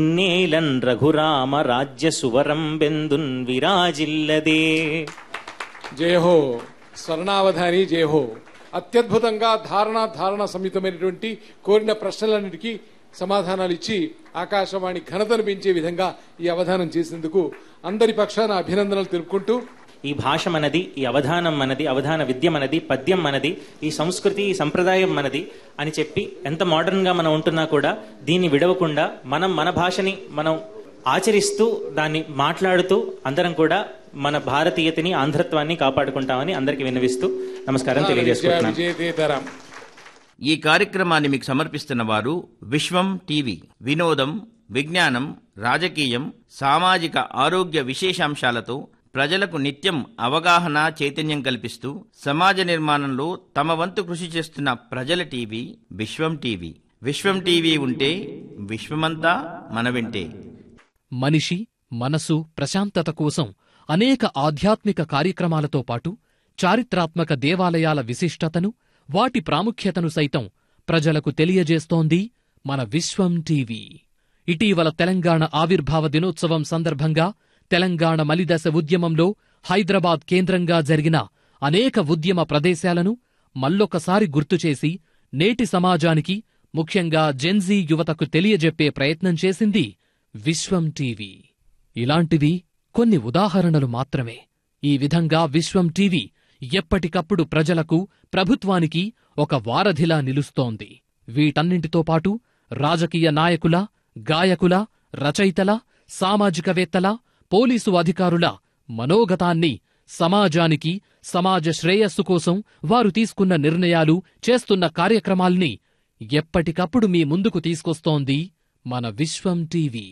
నేలన్ రఘురామ రాజ్య సువరం బెందున్ విరాజిల్లదే జయహో స్వర్ణావధాని జయహో అత్యద్భుతంగా ధారణ ధారణ సంయుతమైనటువంటి కోరిన ప్రశ్నలన్నిటికీ సమాధానాలు ఇచ్చి ఆకాశవాణి ఘనతను పెంచే విధంగా ఈ అవధానం చేసినందుకు అందరి పక్షాన అభినందనలు తెలుపుకుంటూ ఈ భాష మనది ఈ అవధానం మనది అవధాన విద్య మనది పద్యం మనది ఈ సంస్కృతి ఈ సంప్రదాయం మనది అని చెప్పి ఎంత మోడర్న్ గా మనం ఉంటున్నా కూడా దీన్ని విడవకుండా మనం మన భాషని మనం ఆచరిస్తూ దాన్ని మాట్లాడుతూ అందరం కూడా మన భారతీయతని ఆంధ్రత్వాన్ని కాపాడుకుంటామని అందరికి విన్నవిస్తూ నమస్కారం విజయ తెలియజేసుకుంటున్నాను విజయతేతరం ఈ కార్యక్రమాన్ని మీకు సమర్పిస్తున్న వారు విశ్వం టీవీ వినోదం విజ్ఞానం రాజకీయం సామాజిక ఆరోగ్య విశేషాంశాలతో ప్రజలకు నిత్యం అవగాహన చైతన్యం కల్పిస్తూ సమాజ నిర్మాణంలో తమ వంతు కృషి చేస్తున్న ప్రజల TV Vishwam TV Vishwam TV ఉంటే విశ్వమంతా మన వెంటే మనిషి మనసు ప్రశాంతత కోసం అనేక ఆధ్యాత్మిక కార్యక్రమాలతో పాటు చారిత్రాత్మక దేవాలయాల విశిష్టతను వాటి ప్రాముఖ్యతను సైతం ప్రజలకు తెలియజేస్తోంది మన విశ్వం టీవీ ఇటీవల తెలంగాణ ఆవిర్భావ దినోత్సవం సందర్భంగా తెలంగాణ మలిదశ ఉద్యమంలో హైదరాబాద్ కేంద్రంగా జరిగిన అనేక ఉద్యమ ప్రదేశాలను మల్లొకసారి గుర్తుచేసి నేటి సమాజానికి ముఖ్యంగా జెన్జీ యువతకు తెలియజెప్పే ప్రయత్నం చేసింది విశ్వం టీవీ ఇలాంటివి కొన్ని ఉదాహరణలు మాత్రమే ఈ విధంగా విశ్వం టీవీ ఎప్పటికప్పుడు ప్రజలకు ప్రభుత్వానికి ఒక వారధిలా నిలుస్తోంది వీటన్నింటితో పాటు రాజకీయ నాయకుల గాయకుల రచయితల సామాజికవేత్తల పోలీసు అధికారుల మనోగతాన్ని సమాజానికి సమాజ శ్రేయస్సు కోసం వారు తీసుకున్న నిర్ణయాలు చేస్తున్న కార్యక్రమాల్ని ఎప్పటికప్పుడు మీ ముందుకు తీసుకొస్తోంది మన విశ్వం టీవీ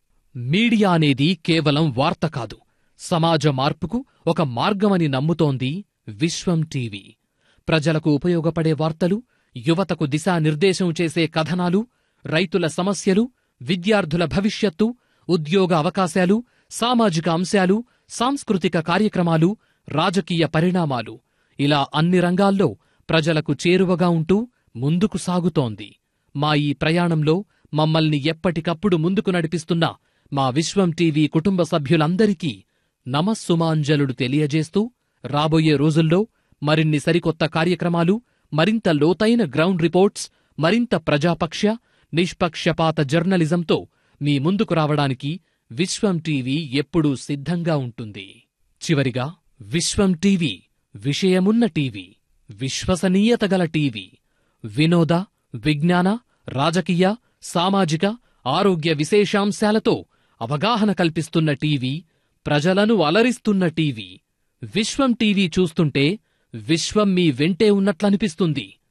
మీడియా అనేది కేవలం వార్త కాదు సమాజ మార్పుకు ఒక మార్గమని నమ్ముతోంది విశ్వం టీవీ ప్రజలకు ఉపయోగపడే వార్తలు యువతకు దిశానిర్దేశం చేసే కథనాలు రైతుల సమస్యలు విద్యార్థుల భవిష్యత్తు ఉద్యోగ అవకాశాలు సామాజిక అంశాలు సాంస్కృతిక కార్యక్రమాలు రాజకీయ పరిణామాలు ఇలా అన్ని రంగాల్లో ప్రజలకు చేరువగా ఉంటూ ముందుకు సాగుతోంది మా ఈ ప్రయాణంలో మమ్మల్ని ఎప్పటికప్పుడు ముందుకు నడిపిస్తున్న మా విశ్వం టీవీ కుటుంబ సభ్యులందరికీ నమస్సుమాంజలుడు తెలియజేస్తూ రాబోయే రోజుల్లో మరిన్ని సరికొత్త కార్యక్రమాలు మరింత లోతైన గ్రౌండ్ రిపోర్ట్స్ మరింత ప్రజాపక్ష నిష్పక్షపాత జర్నలిజంతో మీ ముందుకు రావడానికి విశ్వం టీవీ ఎప్పుడూ సిద్ధంగా ఉంటుంది చివరిగా విశ్వం టీవీ విషయమున్న టీవీ విశ్వసనీయత గల టీవీ వినోద విజ్ఞాన రాజకీయ సామాజిక ఆరోగ్య విశేషాంశాలతో అవగాహన కల్పిస్తున్న టీవీ ప్రజలను అలరిస్తున్న టీవీ విశ్వం టీవీ చూస్తుంటే విశ్వం మీ వెంటే ఉన్నట్లనిపిస్తుంది